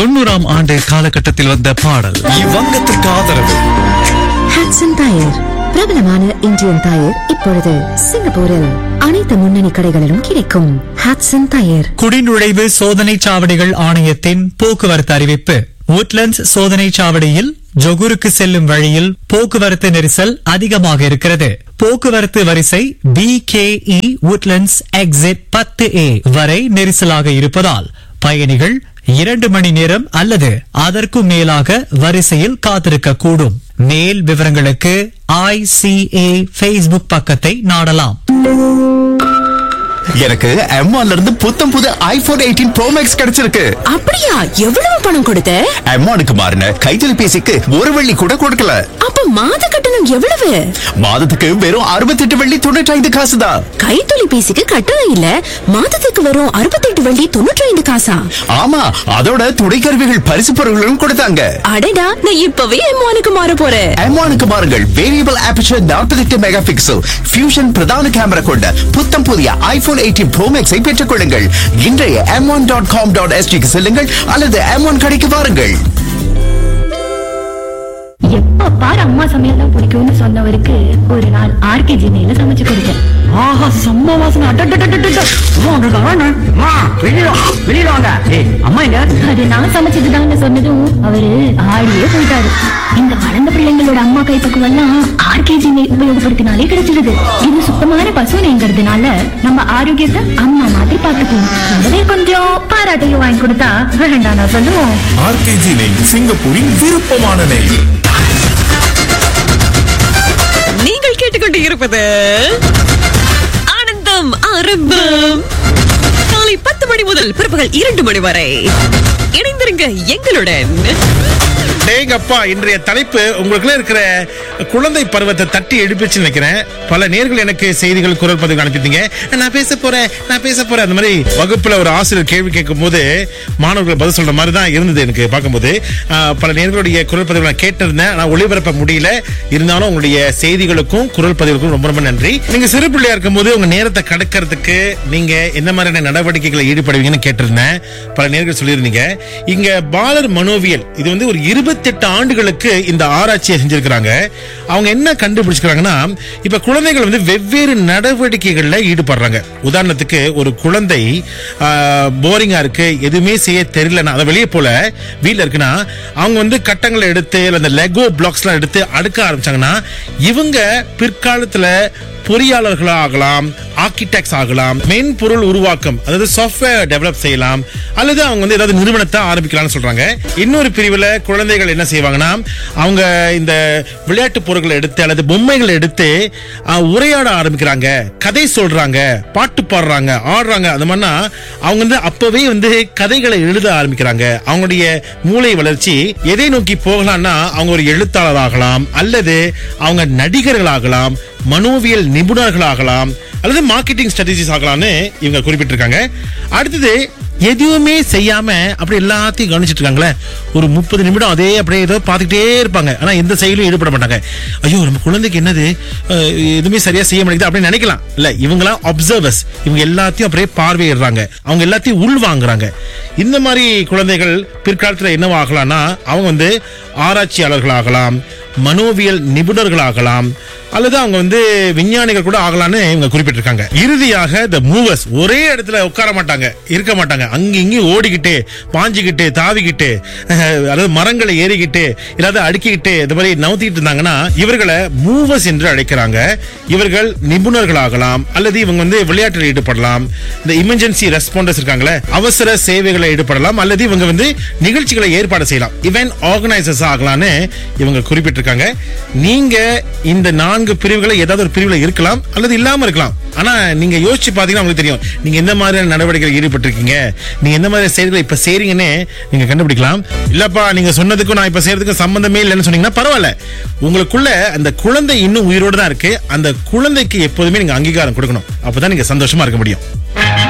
தொண்ணூறாம் ஆண்டு காலகட்டத்தில் வந்த பாடல் இவ்வங்கத்திற்கு ஆதரவு ஹாட்சன் டயர் பிரபலமான இந்தியன் டயர் இப்பொழுது சிங்கப்பூரில் அனைத்து முன்னணி கடைகளிலும் கிடைக்கும் ஹாட்சன் டயர் குடிநுழைவு சோதனை சாவடிகள் ஆணையத்தின் போக்குவரத்து அறிவிப்பு உட்லண்ட்ஸ் சோதனை சாவடியில் ஜொகுருக்கு செல்லும் வழியில் போக்குவரத்து நெரிசல் அதிகமாக இருக்கிறது போக்குவரத்து வரிசை P K E Woodlands exit பத்து ஏ வரை நெரிசலாக இருப்பதால் பயணிகள் இரண்டு மணி நேரம் அல்லது அதற்கும் மேலாக வரிசையில் காத்திருக்க கூடும் மேல் விவரங்களுக்கு ஐசிஏ ஃபேஸ்புக் பக்கத்தை நாடலாம் எனக்கு M1 ல இருந்து புத்தம் புது ஐபோன் எயிட்டீன் ப்ரோ மேக்ஸ் கிடைச்சிருக்கு அப்படியா எவ்வளவு பணம் கொடுத்த M1க்கு மாறின கைத்தொலைபேசிக்கு ஒரு வெள்ளி கூட கொடுக்கல அப்ப மாத கட்டணம் எவ்வளவு மாதத்துக்கு வெறும் அறுபத்தெட்டு வெள்ளி தொண்ணூற்றி ஐந்து காசு தான் கைத்தொலைபேசிக்கு கட்டணம் இல்ல மாதத்துக்கு வரும் அறுபத்தெட்டு வள்ளி தொண்ணூற்றி ஐந்து காசா ஆமா அதோட துணை கருவிகள் பரிசு பொருட்களும் கொடுத்தாங்க அடடா நான் இப்பவே எம்மானுக்கு மாற போறேன் M1க்கு மாறுங்கள் variable aperture 48 megapixel fusion பிரதான கேமரா கொண்ட புத்தம் புதிய ஐபோன் எயிட்டீன் ப்ரோ மேக்ஸை பெற்றுக் கொள்ளுங்கள் இன்றைய M one dot com dot எஸ்டிக்கு செல்லுங்கள் அல்லது எம் ஒன் கடைக்கு வாருங்கள் எப்ப பாரு அம்மா சமையல் தான் பிடிக்கும்னு சொன்னவருக்கு ஒரு நாள் ஆர்கே ஜினையில சமைச்சு கொடுத்தேன் ஆஹா செம்ம வாசனை அட்டட்டட்டட்டட்ட. அம்மா, உனக்கு வேணும். அம்மா, வெளியில வா, வெளியில வாங்க. ஏய், அம்மா எங்க அது நான் சமைச்சதுதான்னு சொன்னதும் அவரு ஆடியே போயிட்டாரு இந்த வளர்ந்த பிள்ளைங்களோட அம்மா கைப்பக்குவம் எல்லாம் ஆர்கேஜி நெய் உபயோகப்படுத்தினாலே கிடைச்சிருது இது சுத்தமான பசு நெய்ங்கிறதுனால நம்ம ஆரோக்கியத்தை அம்மா மாதிரி பாத்துக்குவோம் கூடவே கொஞ்சம் பாராட்டையும் வாங்கி கொடுத்தா வேண்டாம் நான் சொல்லுவோம் ஆர்கேஜி நெய் சிங்கப்பூரின் விருப்பமான நெய் நீங்கள் கேட்டுக்கொண்டு இருப்பது ஆனந்தம் ஆரம்பம் காலை பத்து மணி முதல் பிற்பகல் இரண்டு மணி வரை இணைந்திருங்க எங்களுடன் டேங்கப்பா இன்றைய தலைப்பு உங்களுக்குள்ள இருக்கிற குழந்தை பருவத்தை தட்டி எழுப்பிச்சு நினைக்கிறேன் பல நேர்கள் எனக்கு செய்திகள் குரல் பதிவு அனுப்பிட்டீங்க நான் பேச போறேன் நான் பேச போறேன் அந்த மாதிரி வகுப்புல ஒரு ஆசிரியர் கேள்வி கேட்கும் போது மாணவர்கள் பதில் சொல்ற மாதிரி தான் இருந்தது எனக்கு பார்க்கும்போது ஆஹ், பல நேர்களுடைய குரல் பதிவு நான் கேட்டிருந்தேன் ஆனால் ஒளிபரப்ப முடியல இருந்தாலும் உங்களுடைய செய்திகளுக்கும் குரல் பதிவுக்கும் ரொம்ப ரொம்ப நன்றி நீங்க சிறு பிள்ளையா இருக்கும்போது உங்க நேரத்தை கடக்கிறதுக்கு நீங்க என்ன மாதிரியான நடவடிக்கைகளை ஈடுபடுவீங்கன்னு கேட்டிருந்தேன் பல நேர்கள் சொல்லியிருந்தீங்க இங்க பாலர் மனோவியல் இது வந்து ஒரு இருபத்தெட்டு ஆண்டுகளுக்கு இந்த ஆராய்ச்சியை செஞ்சிருக்கிறாங்க அவங்க என்ன கண்டுபிடிச்சிருக்காங்கன்னா இப்ப குழந்தைகள் வந்து வெவ்வேறு நடவடிக்கைகள்ல ஈடுபடுறாங்க உதாரணத்துக்கு ஒரு குழந்தை போரிங்கா இருக்கு எதுவுமே செய்ய தெரியலன்னா அதை வெளியே போல வீட்ல இருக்குன்னா அவங்க வந்து கட்டங்களை எடுத்து இல்ல அந்த லெகோ பிளாக்ஸ்லாம் எடுத்து அடுக்க ஆரம்பிச்சாங்கன்னா இவங்க பிற்காலத்துல பொறியாளர்களா ஆகலாம் ஆர்கிடெக்ட்ஸ் ஆகலாம் மென்பொருள் உருவாக்கம் அதாவது சாஃப்ட்வேர் டெவலப் செய்யலாம் அல்லது அவங்க வந்து ஏதாவது நிறுவனத்தை ஆரம்பிக்கலாம்னு சொல்றாங்க இன்னொரு பிரிவுல குழந்தைகள் என்ன செய்வாங்கன்னா அவங்க இந்த விளையாட்டு பொருட்களை எடுத்து அல்லது பொம்மைகளை எடுத்து அஹ், உரையாட ஆரம்பிக்கிறாங்க கதை சொல்றாங்க பாட்டு பாடுறாங்க ஆடுறாங்க அந்த மாதிரினா அவங்க வந்து அப்பவே வந்து கதைகளை எழுத ஆரம்பிக்கிறாங்க அவங்களுடைய மூளை வளர்ச்சி எதை நோக்கி போகலாம்னா அவங்க ஒரு எழுத்தாளர் ஆகலாம் அல்லது அவங்க நடிகர்கள் ஆகலாம் மனோவியல் நிபுணர்களாகலாம் அல்லது மார்க்கெட்டிங் ஸ்ட்ராட்டஜிஸ் ஆகலாம்னு இவங்க குறிப்பிட்டிருக்காங்க அடுத்தது எதுவுமே செய்யாம அப்படி எல்லாத்தையும் கவனிச்சிட்டு இருக்காங்களே ஒரு முப்பது நிமிடம் அதே அப்படியே ஏதோ பார்த்துக்கிட்டே இருப்பாங்க ஆனா எந்த செயலும் ஈடுபட மாட்டாங்க ஐயோ நம்ம குழந்தைக்கு என்னது அஹ், எதுவுமே சரியா செய்ய மாட்டேங்குது அப்படின்னு நினைக்கலாம் இல்ல இவங்களாம் அப்சர்வர்ஸ் இவங்க எல்லாத்தையும் அப்படியே பார்வையிடுறாங்க அவங்க எல்லாத்தையும் உள் வாங்குறாங்க இந்த மாதிரி குழந்தைகள் பிற்காலத்துல என்னவா ஆகலாம்னா அவங்க வந்து ஆராய்ச்சியாளர்கள் ஆகலாம் மனோவியல் நிபுணர்களாகலாம் அல்லது அவங்க வந்து விஞ்ஞானிகள் கூட ஆகலாம்னு இவங்க குறிப்பிட்டிருக்காங்க இறுதியாக த மூவர்ஸ் ஒரே இடத்துல உட்கார மாட்டாங்க இருக்க மாட்டாங்க அங்க இங்கேயும் ஓடிக்கிட்டு பாஞ்சுக்கிட்டு தாவிக்கிட்டு அஹ், அதாவது மரங்களை ஏறிக்கிட்டு இல்லாத அடுக்கிக்கிட்டு இந்த மாதிரி நவுத்திட்டு இருந்தாங்கன்னா இவர்களை மூவர்ஸ் என்று அழைக்கிறாங்க இவர்கள் நிபுணர்களாகலாம் அல்லது இவங்க வந்து விளையாட்டில் ஈடுபடலாம் இந்த எமர்ஜென்சி ரெஸ்பாண்டர்ஸ் இருக்காங்களே அவசர சேவைகளை ஈடுபடலாம் அல்லது இவங்க வந்து நிகழ்ச்சிகளை ஏற்பாடு செய்யலாம் இவன் ஆர்கனைசர்ஸ் ஆகலாம்னு இவங்க குறிப்பிட்டிருக்காங்க நீங்க இந்த நான்கு பிரிவுகளை ஏதாவது ஒரு பிரிவுல இருக்கலாம் அல்லது இல்லாம இருக்கலாம் ஆனா நீங்க யோசிச்சு பாத்தீங்கன்னா உங்களுக்கு தெரியும் நீங்க எந்த மாதிரியான நடவடிக்கைகள் ஈடுபட்டிருக்கீங்க நீங்க எந்த மாதிரி செயல்களை இப்ப செய்றீங்கன்னு நீங்க கண்டுபிடிக்கலாம் இல்லப்பா நீங்க சொன்னதுக்கும் நான் இப்ப செய்யறதுக்கும் சம்பந்தமே இல்லைன்னு சொன்னீங்கன்னா பரவாயில்ல உங்களுக்குள்ள அந்த குழந்தை இன்னும் உயிரோடு தான் இருக்கு அந்த குழந்தைக்கு எப்போதுமே நீங்க அங்கீகாரம் கொடுக்கணும் அப்பதான் நீங்க சந்தோஷமா இருக்க முடியும்